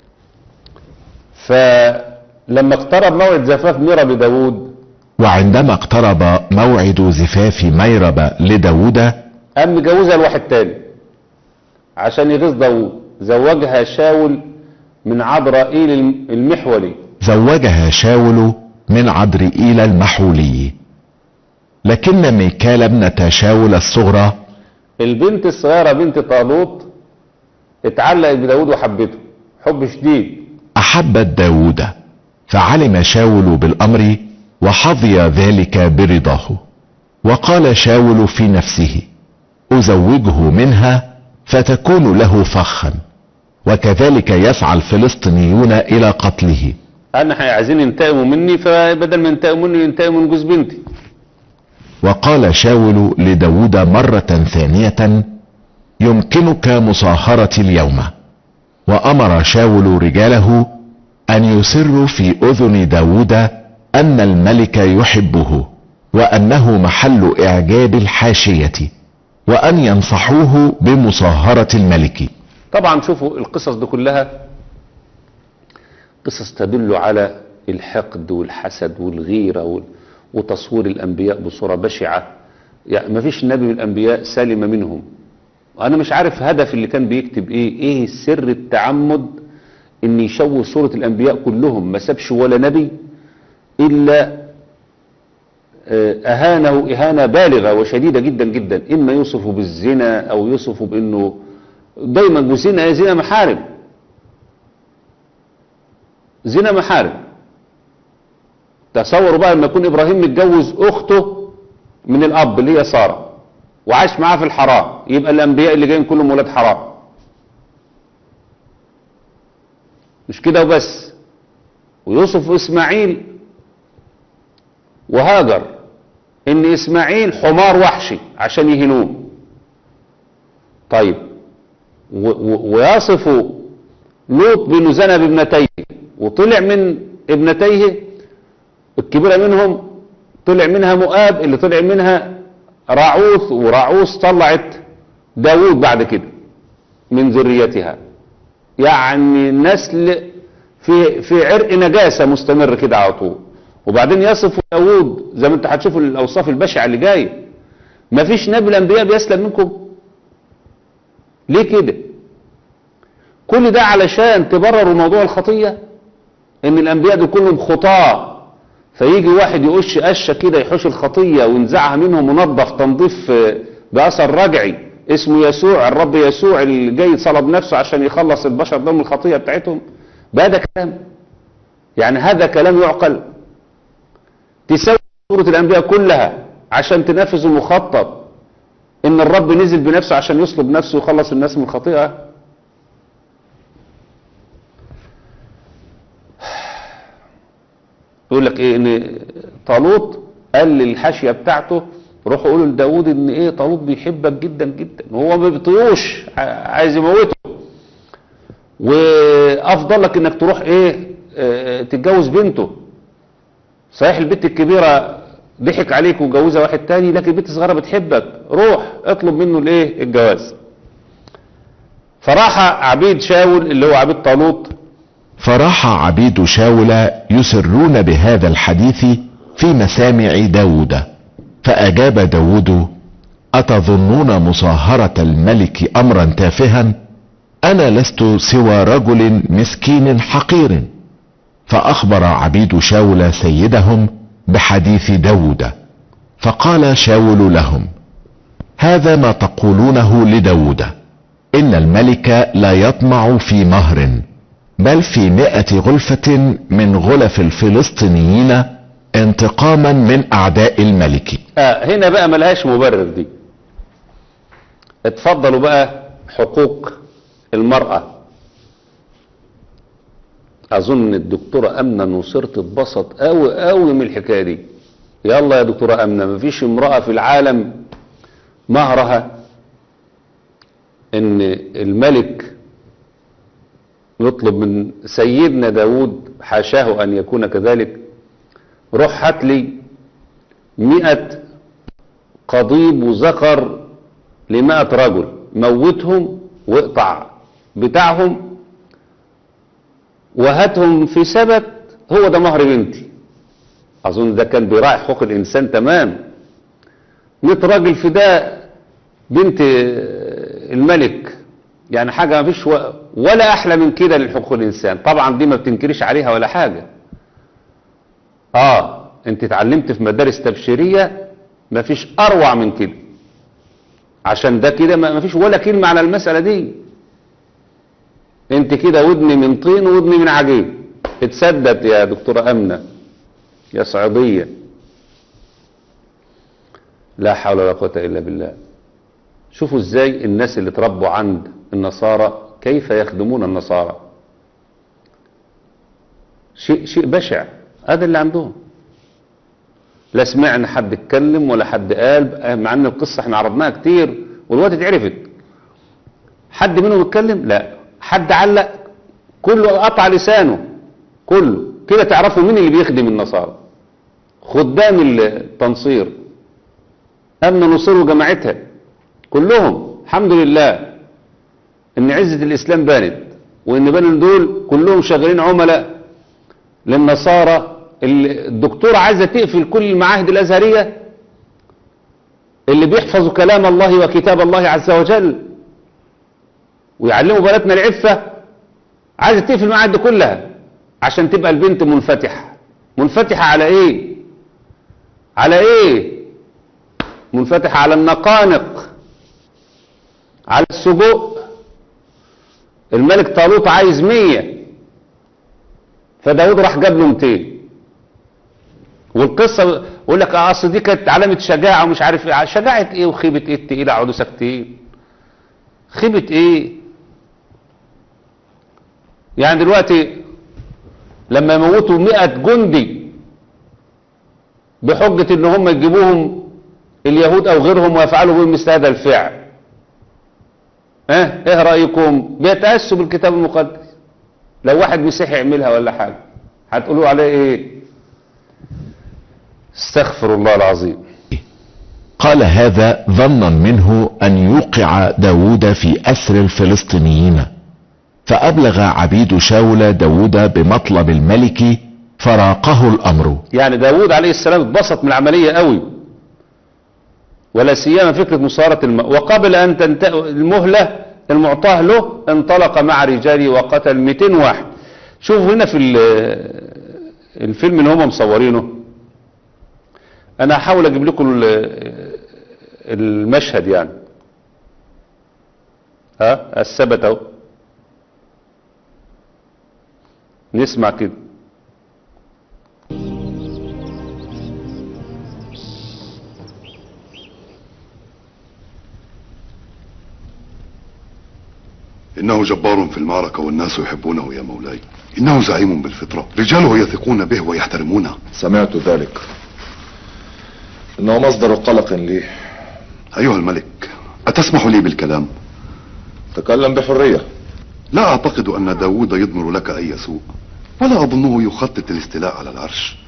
فلما اقترب موعد زفاف ميرب لداود وعندما اقترب موعد زفاف ميرب لداود قام مجوزها لواحد تاني عشان يغيظ داود زوجها شاول من عذرائيل المحولي زوجها شاول من عدرئيل المحولي لكن ميكال ابنة شاول الصغرى البنت الصغيرة بنت طالوت اتعلقت بداود وحبته حب شديد أحبت داود فعلم شاول بالأمر وحظي ذلك برضاه وقال شاول في نفسه أزوجه منها فتكون له فخا وكذلك يسعى الفلسطينيون إلى قتله انا عايزين ينتقموا مني فبدل ما ينتقموا مني ينتقموا من جوز بنتي وقال شاول لداود مرة ثانية يمكنك مصاهرة اليوم وأمر شاول رجاله أن يسروا في أذن داود أن الملك يحبه وأنه محل إعجاب الحاشية وأن ينصحوه بمصاهرة الملك طبعا شوفوا القصص دي كلها قصص تدل على الحقد والحسد والغيرة وال- وتصوير الأنبياء بصورة بشعة يعني ما فيش نبي من الأنبياء سلم منهم وأنا مش عارف هدف اللي كان بيكتب إيه إيه سر التعمد إن يشوه صورة الأنبياء كلهم ما سابش ولا نبي إلا آه، أهانه إهانة بالغة وشديدة جدا جدا إما يوصفه بالزنا أو يوصفه بأنه دايما بزنا يا زنا محارم زنا محارم تصوروا بقى لما يكون ابراهيم متجوز اخته من الاب اللي هي ساره وعاش معاه في الحرام يبقى الانبياء اللي جايين كلهم ولاد حرام مش كده وبس ويوصف اسماعيل وهاجر ان اسماعيل حمار وحشي عشان يهنوه طيب و- و- ويصف لوط بانه زنى بابنتيه وطلع من ابنتيه الكبيرة منهم طلع منها مؤاب اللي طلع منها راعوث وراعوث طلعت داوود بعد كده من ذريتها يعني نسل في في عرق نجاسة مستمر كده على طول وبعدين يصف داوود زي ما انت هتشوف الاوصاف البشعه اللي جايه مفيش نبي الانبياء بيسلم منكم ليه كده كل ده علشان تبرروا موضوع الخطيه ان الانبياء دول كلهم خطاه فيجي واحد يقش قشه كده يحوش الخطيه وينزعها منهم منظف تنظيف آه، باثر رجعي اسمه يسوع الرب يسوع اللي جاي صلب نفسه عشان يخلص البشر ده من الخطيه بتاعتهم بقى ده كلام يعني هذا كلام يعقل تسوي سورة الأنبياء كلها عشان تنفذ المخطط إن الرب نزل بنفسه عشان يصلب نفسه ويخلص الناس من الخطيئة يقول لك إيه إن طالوت قال للحاشية بتاعته روحوا قولوا لداود إن إيه طالوت بيحبك جدا جدا وهو ما بيطيقوش ع- عايز يموته وأفضل لك إنك تروح إيه آه، تتجوز بنته صحيح البنت الكبيرة ضحك عليك وجوزها واحد تاني لكن البنت الصغيرة بتحبك روح اطلب منه الايه الجواز فراح عبيد شاول اللي هو عبيد طالوت فراح عبيد شاول يسرون بهذا الحديث في مسامع داود فأجاب داود أتظنون مصاهرة الملك أمرا تافها أنا لست سوى رجل مسكين حقير فأخبر عبيد شاول سيدهم بحديث داود فقال شاول لهم هذا ما تقولونه لداود إن الملك لا يطمع في مهر بل في مئة غلفة من غلف الفلسطينيين انتقاما من أعداء الملك آه هنا بقى ملهاش مبرر دي اتفضلوا بقى حقوق المرأة اظن الدكتورة امنة نصير تتبسط قوي قوي من الحكاية دي يلا يا دكتورة امنة مفيش امرأة في العالم مهرها ان الملك يطلب من سيدنا داود حاشاه ان يكون كذلك روح هات لي مئة قضيب وذكر لمئة رجل موتهم واقطع بتاعهم وهاتهم في سبت هو ده مهر بنتي اظن ده كان بيراعي حقوق الانسان تمام 100 راجل فداء بنت الملك يعني حاجة ما فيش و- ولا احلى من كده لحقوق الانسان طبعا دي ما بتنكريش عليها ولا حاجة اه انت اتعلمت في مدارس تبشيرية ما فيش اروع من كده عشان ده كده ما ما فيش ولا كلمة على المسألة دي انت كده ودني من طين وودني من عجيب اتسدد يا دكتورة امنة يا صعيدية لا حول ولا قوة الا بالله شوفوا ازاي الناس اللي اتربوا عند النصارى كيف يخدمون النصارى شيء شيء بشع هذا اللي عندهم لا سمعنا حد اتكلم ولا حد قال مع ان القصه احنا عرضناها كتير والوقت اتعرفت حد منهم اتكلم لا حد علق كله قطع لسانه كله كده تعرفوا مين اللي بيخدم النصارى خدام التنصير امن نصير وجماعتها كلهم الحمد لله ان عزة الاسلام بانت وان بان دول كلهم شغالين عملاء للنصارى اللي الدكتورة عايزة تقفل كل المعاهد الازهرية اللي بيحفظوا كلام الله وكتاب الله عز وجل ويعلموا بناتنا العفة عايزة تقفل المعاهد دي كلها عشان تبقى البنت منفتحة منفتحة على ايه على ايه منفتحة على النقانق على السجوء الملك طالوت عايز مية فداود راح جاب له 200 والقصة يقول لك اه اصل دي كانت علامة شجاعة ومش عارف ايه شجاعة ايه وخيبة ايه التقيلة اقعدوا ساكتين خيبة ايه يعني دلوقتي لما يموتوا 100 جندي بحجة ان هم يجيبوهم اليهود او غيرهم ويفعلوا بهم مثل هذا الفعل ها ايه رأيكم بيتأسوا بالكتاب المقدس لو واحد مسيحي يعملها ولا حاجة هتقولوا عليه ايه استغفر الله العظيم قال هذا ظنا منه ان يوقع داود في اسر الفلسطينيين فابلغ عبيد شاول داود بمطلب الملك فراقه الأمر يعني داود عليه السلام اتبسط من العملية قوي ولا سيما فكرة مصارة الماء وقبل أن تنتهي المهلة المعطاه له انطلق مع رجاله وقتل 200 واحد شوفوا هنا في ال- الفيلم اللي هم مصورينه انا هحاول اجيب لكم ال- المشهد يعني ها الثبت اهو نسمع كده إنه جبار في المعركة والناس يحبونه يا مولاي إنه زعيم بالفطرة رجاله يثقون به ويحترمونه سمعت ذلك إنه مصدر قلق لي أيها الملك أتسمح لي بالكلام تكلم بحرية لا أعتقد أن داود يضمر لك أي سوء ولا أظنه يخطط الاستيلاء على العرش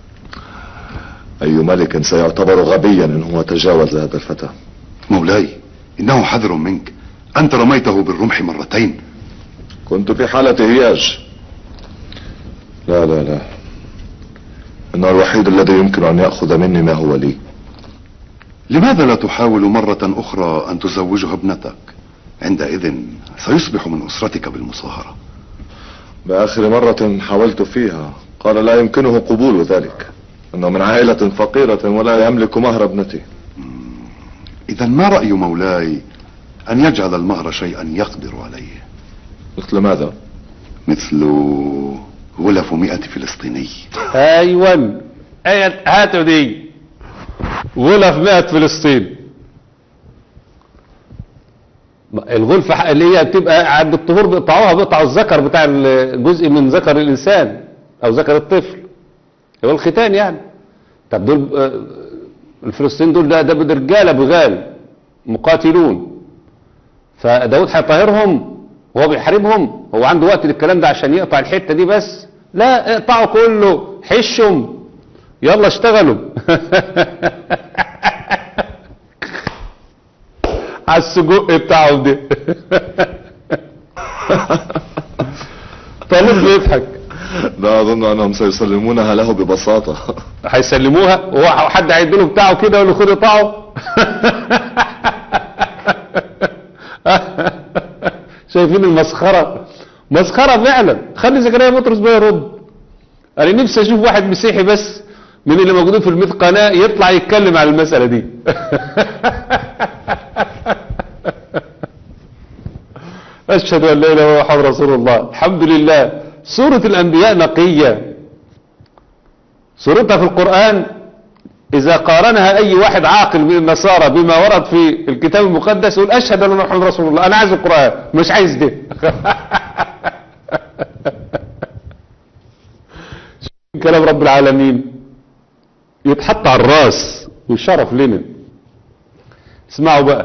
أي ملك سيعتبر غبيا إن هو تجاوز هذا الفتى مولاي إنه حذر منك أنت رميته بالرمح مرتين كنت في حالة هياج لا لا لا إنه الوحيد الذي يمكن أن يأخذ مني ما هو لي لماذا لا تحاول مرة أخرى أن تزوجها ابنتك عندئذ سيصبح من أسرتك بالمصاهرة بآخر مرة حاولت فيها قال لا يمكنه قبول ذلك إنه من عائلة فقيرة ولا يملك مهر ابنتي إذا ما رأي مولاي أن يجعل المهر شيئا يقدر عليه مثل ماذا؟ مثل غلف مئة فلسطيني ايوه ايوه هاتوا دي غلف 100 فلسطين الغلفة ح- اللي هي بتبقى عند الطهور بيقطعوها بيقطعوا الذكر بتاع ال- جزء من ذكر الانسان او ذكر الطفل هو الختان يعني طب دول آه، الفلسطين دول ده ده رجاله بغال مقاتلون فداود هيطهرهم وهو بيحاربهم هو عنده وقت للكلام ده عشان يقطع الحته دي بس لا اقطعوا كله حشهم يلا اشتغلوا على السجق بتاعهم ده طالب بيضحك لا أظن أنهم سيسلمونها له ببساطة هيسلموها وهو حد هيديله بتاعه كده يقول له خد اقطعه شايفين المسخره مسخره فعلا خلي زكريا بطرس بقى يرد انا نفسي اشوف واحد مسيحي بس من اللي موجودين في الميت قناه يطلع يتكلم عن المساله دي اشهد ان لا اله الا الله محمد رسول الله الحمد لله سوره الانبياء نقيه سورتها في القرآن إذا قارنها أي واحد عاقل من النصارى بما ورد في الكتاب المقدس يقول أشهد أن محمد رسول الله أنا عايز القرآن مش عايز ده كلام رب العالمين يتحط على الراس والشرف لنا اسمعوا بقى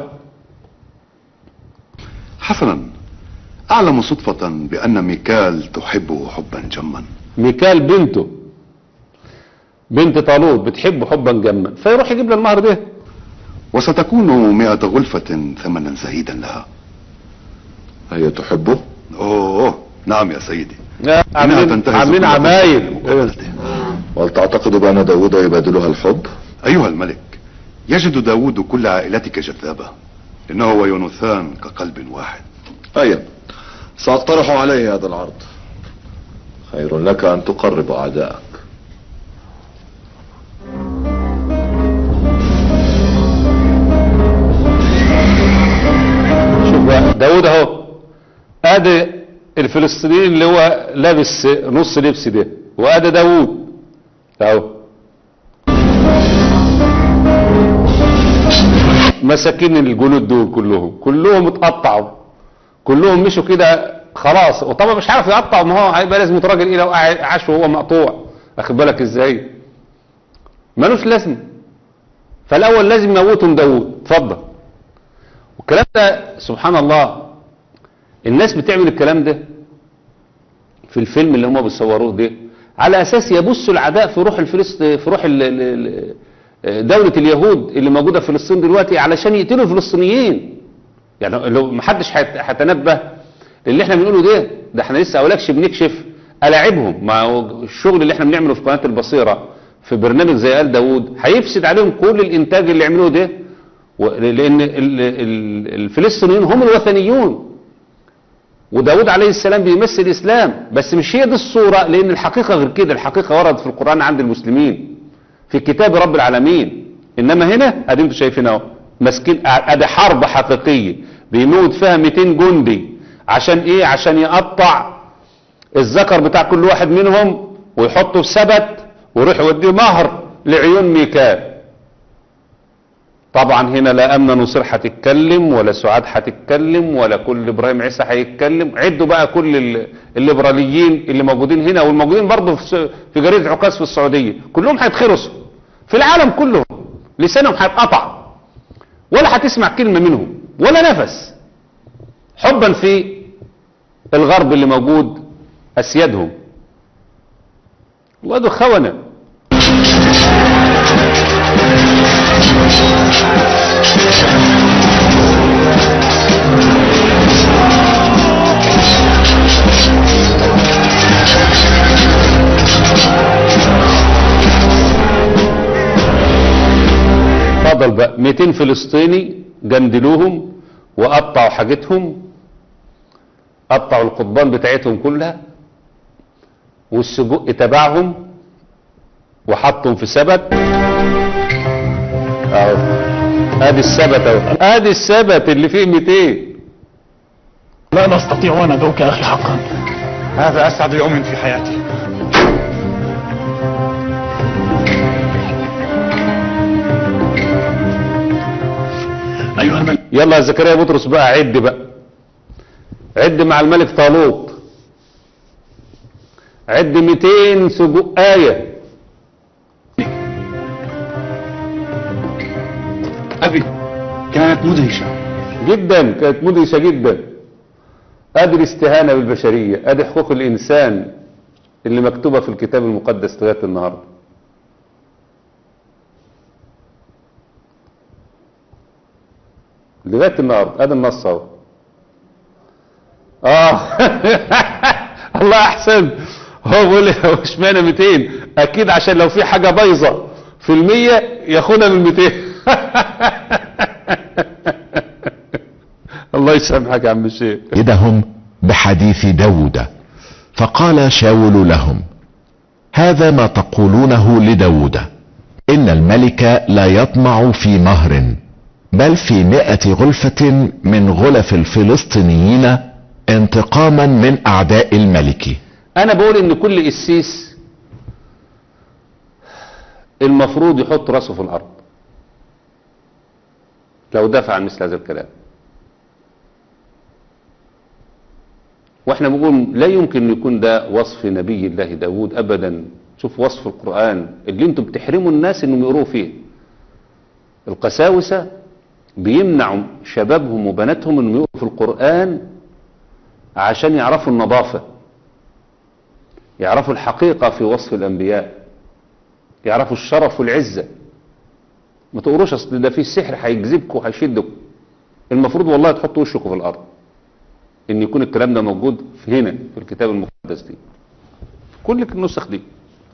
حسنا أعلم صدفة بأن ميكال تحبه حبا جما ميكال بنته بنت طالوت بتحبه حبا جما فيروح يجيب لها المهر ده وستكون مئة غلفة ثمنا زهيدا لها هي تحبه أوه نعم يا سيدي عاملين تنتهز عاملين كل عمايل وهل تعتقد بأن داود يبادلها الحب؟ أيها الملك يجد داود كل عائلتك جذابة إنه ويونثان كقلب واحد أيا سأقترح عليه هذا العرض خير لك أن تقرب أعدائك شوف بقى داود اهو ادي الفلسطينيين اللي هو لابس نص لبس ده وادي داود اهو مساكين الجنود دول كلهم كلهم اتقطعوا كلهم مشوا كده خلاص وطبعا مش عارف يقطع ما هو هيبقى لازم راجل ايه لو عاش وهو مقطوع واخد بالك ازاي ملوش لازمه فالاول لازم يموتهم داود اتفضل والكلام ده سبحان الله الناس بتعمل الكلام ده في الفيلم اللي هم بيصوروه ده على اساس يبثوا العداء في روح الفلسط في روح ال... ال... ال- دولة اليهود اللي موجودة في فلسطين دلوقتي علشان يقتلوا الفلسطينيين يعني لو محدش هيت- هيتنبه للي احنا بنقوله ده ده احنا لسه اولكش بنكشف ألاعبهم مع الشغل اللي احنا بنعمله في قناة البصيرة في برنامج زي آل داوود هيفسد عليهم كل الإنتاج اللي يعملوه ده و- لأن ال- ال- الفلسطينيين هم الوثنيون وداود عليه السلام بيمثل الإسلام بس مش هي دي الصورة لأن الحقيقة غير كده الحقيقة وردت في القرآن عند المسلمين في كتاب رب العالمين إنما هنا أدي انتوا شايفين اهو ماسكين أدي حرب حقيقية بيموت فيها 200 جندي عشان إيه عشان يقطع الذكر بتاع كل واحد منهم ويحطه في سبت ويروح يوديه مهر لعيون ميكال طبعا هنا لا امنه نصير هتتكلم ولا سعاد هتتكلم ولا كل ابراهيم عيسى هيتكلم عدوا بقى كل ال- الليبراليين اللي موجودين هنا والموجودين برضه في س- في جريده عكاظ في السعوديه كلهم هيتخرسوا في العالم كله لسانهم هيتقطع ولا هتسمع كلمه منهم ولا نفس حبا في الغرب اللي موجود اسيادهم والله دول خونه فضل بقى 200 فلسطيني جندلوهم وقطعوا حاجتهم قطعوا القضبان بتاعتهم كلها والسجق تبعهم وحطهم في سبت اهو ادي السبت اهو ادي السبت اللي فيه 200 لا نستطيع أن ندعوك يا أخي حقا هذا أسعد يوم في حياتي أيها الملك يلا يا زكريا بطرس بقى عد بقى عد مع الملك طالوت عد 200 سجق آية أبي كانت مدهشة جدا كانت مدهشة جدا ادي الاستهانة بالبشرية ادي حقوق الانسان اللي مكتوبة في الكتاب المقدس لغاية النهاردة لغاية النهاردة ادي النص اهو اه الله احسن هو بيقول لي هو اشمعنى 200 اكيد عشان لو في حاجة بايظة في المية ياخدها من 200 الله يسامحك يا عم الشيخ يدهم بحديث داود فقال شاول لهم هذا ما تقولونه لداود إن الملك لا يطمع في مهر بل في مئة غلفة من غلف الفلسطينيين انتقاما من أعداء الملك انا بقول ان كل قسيس المفروض يحط راسه في الارض لو دافع عن مثل هذا الكلام واحنا بنقول لا يمكن ان يكون ده وصف نبي الله داود ابدا شوف وصف القرآن اللي انتم بتحرموا الناس انهم يقروه فيه القساوسة بيمنعوا شبابهم وبناتهم انهم يقروا في القرآن عشان يعرفوا النظافة يعرفوا الحقيقة في وصف الأنبياء يعرفوا الشرف والعزة ما تقروش اصل ده فيه سحر هيجذبكم وهيشدكم المفروض والله تحطوا وشكم في الأرض ان يكون الكلام ده موجود في هنا في الكتاب المقدس دي كل النسخ دي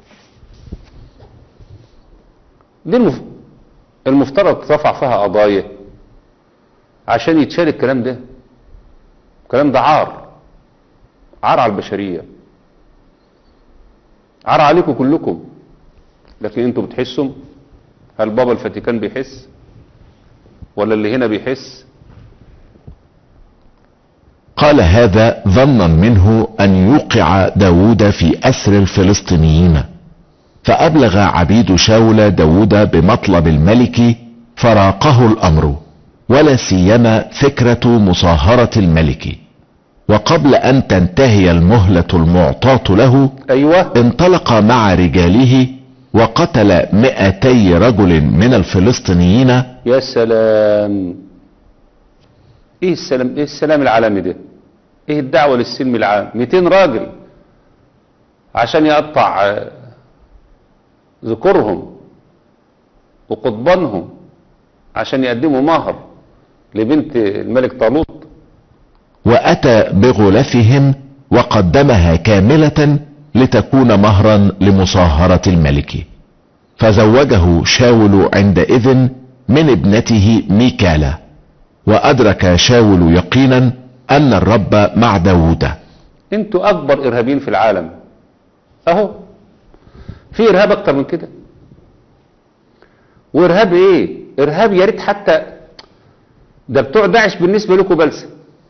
دي المف... المفترض ترفع فيها قضايا عشان يتشال الكلام ده الكلام ده عار عار على البشرية عار عليكم كلكم لكن انتوا بتحسوا هل بابا الفاتيكان بيحس ولا اللي هنا بيحس قال هذا ظنا منه أن يوقع داود في أسر الفلسطينيين فأبلغ عبيد شاول داود بمطلب الملك فراقه الأمر ولا سيما فكرة مصاهرة الملك وقبل أن تنتهي المهلة المعطاة له أيوة انطلق مع رجاله وقتل مئتي رجل من الفلسطينيين يا سلام ايه السلام ايه السلام العالمي ده ايه الدعوة للسلم العام 200 راجل عشان يقطع آه، ذكورهم وقضبانهم عشان يقدموا مهر لبنت الملك طالوت وأتى بغلفهم وقدمها كاملة لتكون مهرا لمصاهرة الملك فزوجه شاول عندئذ من ابنته ميكالا وأدرك شاول يقينا أن الرب مع داود انتوا اكبر ارهابيين في العالم اهو في ارهاب اكتر من كده وارهاب ايه ارهاب يا ريت حتى ده بتوع داعش بالنسبه لكم بلسه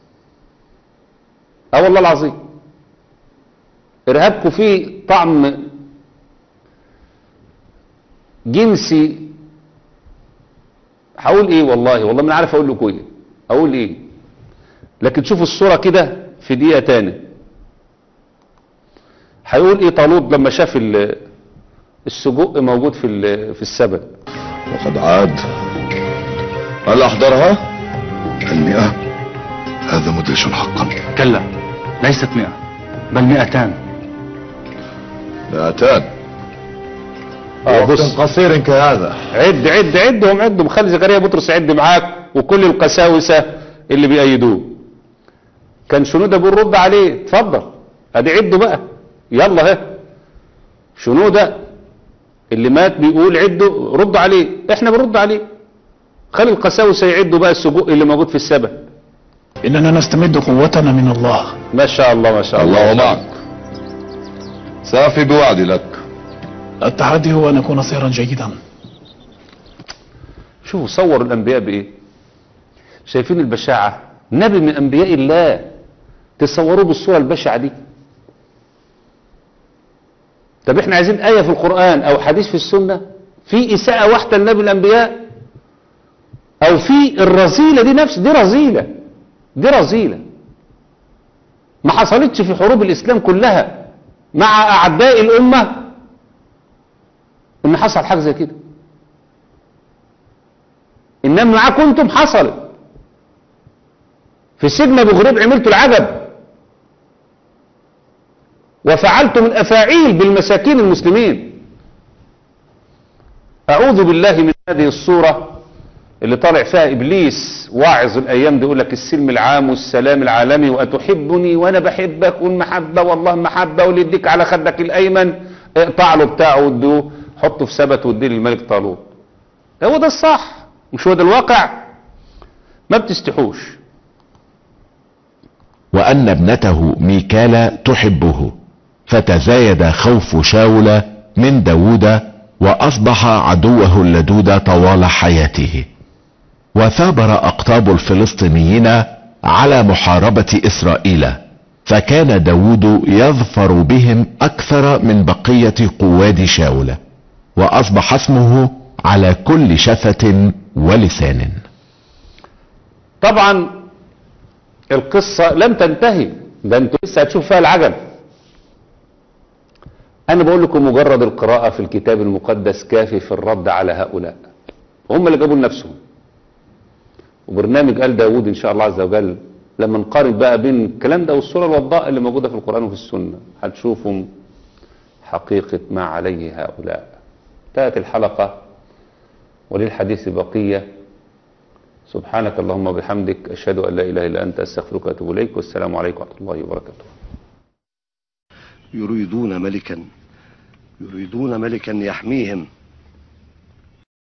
اه والله العظيم ارهابكم فيه طعم جنسي هقول ايه والله والله ما عارف اقول لكم ايه اقول ايه لكن شوفوا الصوره كده في دقيقه تاني هيقول ايه طالوت لما شاف ال- السجق موجود في ال- في السبت وقد عاد هل أحضرها؟ المئة هذا مدهش حقا كلا ليست مئة بل مئتان مئتان اه وقت بص قصير كهذا عد عد عدهم عدهم خلي زكريا بطرس يعد معاك وكل القساوسه اللي بيأيدوه كان شنودة بيقول رد عليه اتفضل ادي عدوا بقى يلا ها شنودة اللي مات بيقول عدوا ردوا عليه احنا بنرد عليه خلي القساوسه يعدوا بقى السجق اللي موجود في السبت إننا نستمد قوتنا من الله ما شاء الله ما شاء الله الله معك سافي بوعدي لك التحدي هو أن أكون صيرا جيدا شوفوا صوروا الانبياء بايه شايفين البشاعه نبي من انبياء الله تصوروه بالصوره البشعه دي طب احنا عايزين ايه في القران او حديث في السنه في اساءه واحده لنبي الانبياء او في الرذيله دي نفس دي رذيله دي رذيله ما حصلتش في حروب الاسلام كلها مع اعداء الامه ان حصل حاجه زي كده انما معاكم انتم حصلت في سجن ابو غريب عملتوا العجب وفعلتم الافاعيل بالمساكين المسلمين اعوذ بالله من هذه الصوره اللي طالع فيها ابليس واعظ الايام دي يقول لك السلم العام والسلام العالمي واتحبني وانا بحبك والمحبه والله محبه واللي يديك على خدك الايمن اقطع له بتاعه وادوه حطه في سبت واديه للملك طالوت هو ده الصح مش هو ده الواقع ما بتستحوش وأن ابنته ميكالا تحبه فتزايد خوف شاول من داود وأصبح عدوه اللدود طوال حياته وثابر أقطاب الفلسطينيين على محاربة إسرائيل فكان داود يظفر بهم أكثر من بقية قواد شاول وأصبح اسمه على كل شفة ولسان طبعا القصة لم تنتهي ده انتوا لسه هتشوف فيها العجب انا بقول لكم مجرد القراءة في الكتاب المقدس كافي في الرد على هؤلاء هم اللي جابوا لنفسهم وبرنامج قال داود ان شاء الله عز وجل لما نقارن بقى بين الكلام ده والصورة الوضاء اللي موجودة في القرآن وفي السنة هتشوفوا حقيقة ما عليه هؤلاء انتهت الحلقة وللحديث بقية سبحانك اللهم وبحمدك أشهد أن لا إله إلا أنت أستغفرك وأتوب إليك والسلام عليكم ورحمة الله وبركاته يريدون ملكا يريدون ملكا يحميهم